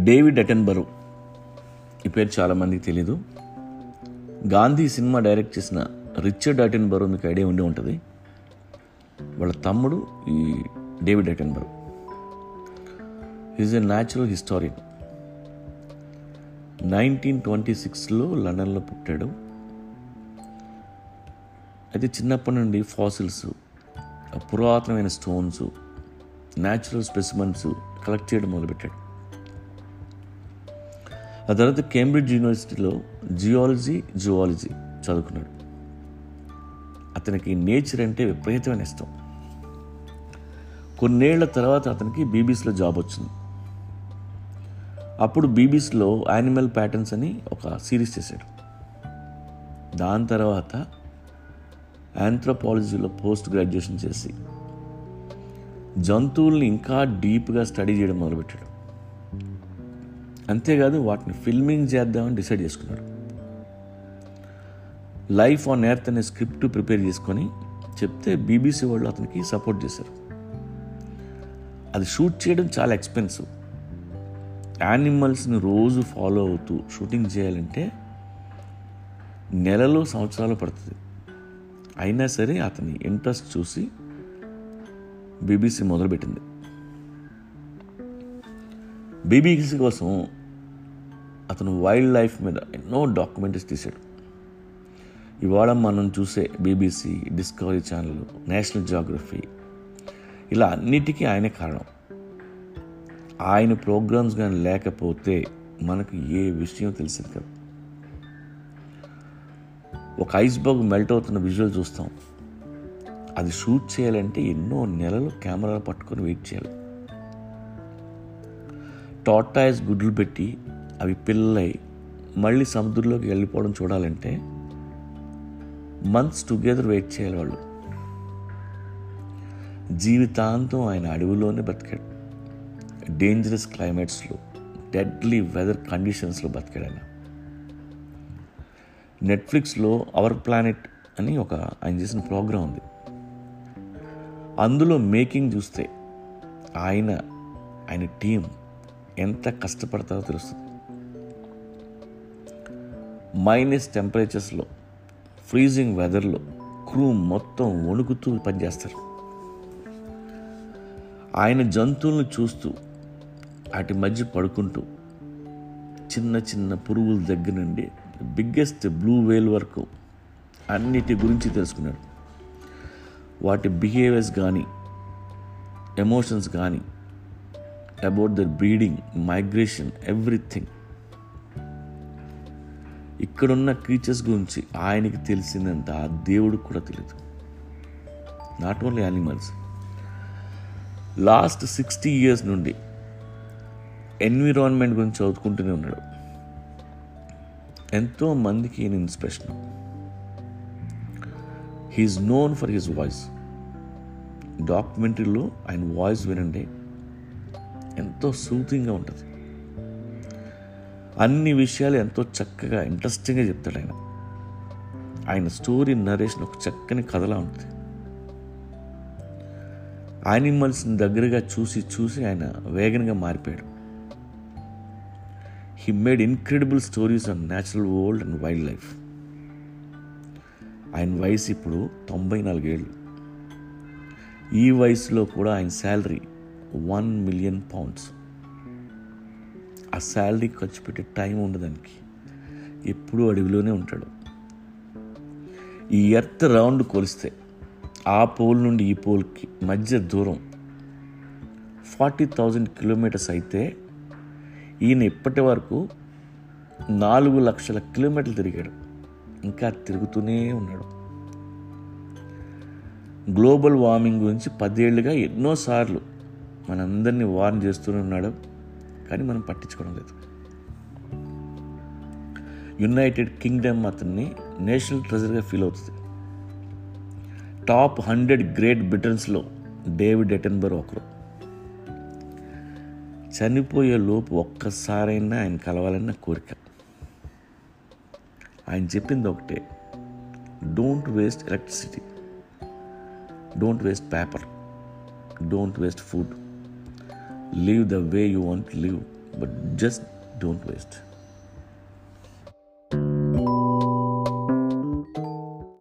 David Attenborough ఈ పేరు చాలామందికి తెలీదు గాంధీ సినిమా డైరెక్ట్ చేసిన రిచర్డ్ అటెన్బరో మీకు ఐడియా ఉండి ఉంటుంది వాళ్ళ తమ్ముడు ఈ David Attenborough is a natural historian nineteen twenty సిక్స్లో లండన్లో పుట్టాడు అయితే చిన్నప్పటి నుండి ఫాసిల్స్ పురాతనమైన స్టోన్స్ న్యాచురల్ స్పెసిమన్స్ కలెక్ట్ చేయడం మొదలుపెట్టాడు ఆ తర్వాత కేంబ్రిడ్జ్ యూనివర్సిటీలో జియాలజీ జువాలజీ చదువుకున్నాడు అతనికి నేచర్ అంటే విపరీతమైన ఇష్టం కొన్నేళ్ల తర్వాత అతనికి బీబీసీలో జాబ్ వచ్చింది అప్పుడు బీబీసీలో యానిమల్ ప్యాటర్న్స్ అని ఒక సిరీస్ చేశాడు దాని తర్వాత ఆంథ్రోపాలజీలో పోస్ట్ గ్రాడ్యుయేషన్ చేసి జంతువుల్ని ఇంకా డీప్గా స్టడీ చేయడం మొదలుపెట్టాడు అంతేకాదు వాటిని ఫిల్మింగ్ చేద్దామని డిసైడ్ చేసుకున్నాడు లైఫ్ ఆన్ ఎర్త్ అనే స్క్రిప్ట్ ప్రిపేర్ చేసుకొని చెప్తే బీబీసీ వాళ్ళు అతనికి సపోర్ట్ చేశారు అది షూట్ చేయడం చాలా ఎక్స్పెన్సివ్ యానిమల్స్ని రోజు ఫాలో అవుతూ షూటింగ్ చేయాలంటే నెలలో సంవత్సరాలు పడుతుంది అయినా సరే అతని ఇంట్రెస్ట్ చూసి బీబీసీ మొదలుపెట్టింది బీబీసీ కోసం అతను వైల్డ్ లైఫ్ మీద ఎన్నో డాక్యుమెంటరీస్ తీశాడు ఇవాళ మనం చూసే BBC Discovery Channel National Geographic ఇలా అన్నిటికీ ఆయనే కారణం ఆయన ప్రోగ్రామ్స్ కానీ లేకపోతే మనకు ఏ విషయం తెలిసింది కదా ఒక ఐస్బర్గ్ మెల్ట్ అవుతున్న విజువల్ చూస్తాం అది షూట్ చేయాలంటే ఎన్నో నెలలు కెమెరా పట్టుకొని వెయిట్ చేయాలి టాటాయిస్ గుడ్లు పెట్టి అవి పిల్లలై మళ్ళీ సముద్రంలోకి వెళ్ళిపోవడం చూడాలంటే మంత్స్ టుగెదర్ వెయిట్ చేయాలి వాళ్ళు జీవితాంతం ఆయన అడవిలోనే బతికాడు డేంజరస్ క్లైమేట్స్లో డెడ్లీ వెదర్ కండిషన్స్లో బతికాడు ఆయన నెట్ఫ్లిక్స్లో అవర్ ప్లానెట్ అని ఒక ఆయన చేసిన ప్రోగ్రాం ఉంది అందులో మేకింగ్ చూస్తే ఆయన ఆయన టీం ఎంత కష్టపడతారో తెలుస్తుంది మైనస్ టెంపరేచర్స్లో ఫ్రీజింగ్ వెదర్లో క్రూ మొత్తం వణుకుతూ పనిచేస్తారు ఆయన జంతువులను చూస్తూ వాటి మధ్య పడుకుంటూ చిన్న చిన్న పురుగుల దగ్గర నుండి బిగ్గెస్ట్ బ్లూ వేల్ వరకు అన్నిటి గురించి తెలుసుకున్నాడు వాటి బిహేవియర్స్ కానీ ఎమోషన్స్ కానీ about their breeding migration everything ఇక్కడున్న క్రీచర్స్ గురించి ఆయనకి తెలిసిందంత ఆ దేవుడికి కూడా తెలియదు not only animals last sixty years నుండి ఎన్విరాన్మెంట్ గురించి చదువుకుంటూనే ఉన్నాడు ఎంతో మందికి ఈయన inspiration he's known for his voice డాక్యుమెంటరీలో ఆయన వాయిస్ వినండి ఎంతో సూతింగ్గా ఉంటుంది అన్ని విషయాలు ఎంతో చక్కగా ఇంట్రెస్టింగ్గా చెప్తాడు ఆయన ఆయన స్టోరీ నరేషన్ ఒక చక్కని కథలా ఉంటుంది యానిమల్స్ని దగ్గరగా చూసి చూసి ఆయన వేగంగా మారిపోయాడు he made incredible stories on natural world and wildlife ఆయన వయసు ఇప్పుడు తొంభై నాలుగేళ్ళు ఈ వయసులో కూడా ఆయన శాలరీ వన్ మిలియన్ పౌండ్స్ ఆ శాలరీ ఖర్చు పెట్టే టైం ఉండదానికి ఎప్పుడూ అడవిలోనే ఉంటాడు ఈ ఎర్త్ రౌండ్ కొలిస్తే ఆ పోల్ నుండి ఈ పోల్కి మధ్య దూరం ఫార్టీ థౌజండ్ కిలోమీటర్స్ అయితే ఈయన ఇప్పటి వరకు నాలుగు లక్షల కిలోమీటర్లు తిరిగాడు ఇంకా తిరుగుతూనే ఉన్నాడు గ్లోబల్ వార్మింగ్ గురించి పదేళ్లుగా ఎన్నోసార్లు మనందరినీ వార్న్ చేస్తూనే ఉన్నాడు కానీ మనం పట్టించుకోవడం లేదు యునైటెడ్ కింగ్డమ్ అతన్ని నేషనల్ ట్రెజర్గా ఫీల్ అవుతుంది టాప్ హండ్రెడ్ గ్రేట్ బ్రిటన్స్లో డేవిడ్ ఎటెన్బర్ ఒకరు చనిపోయే లోపు ఒక్కసారైనా ఆయన కలవాలని నా కోరిక ఆయన చెప్పింది ఒకటే don't waste electricity don't waste paper don't waste food live the way you want live but just don't waste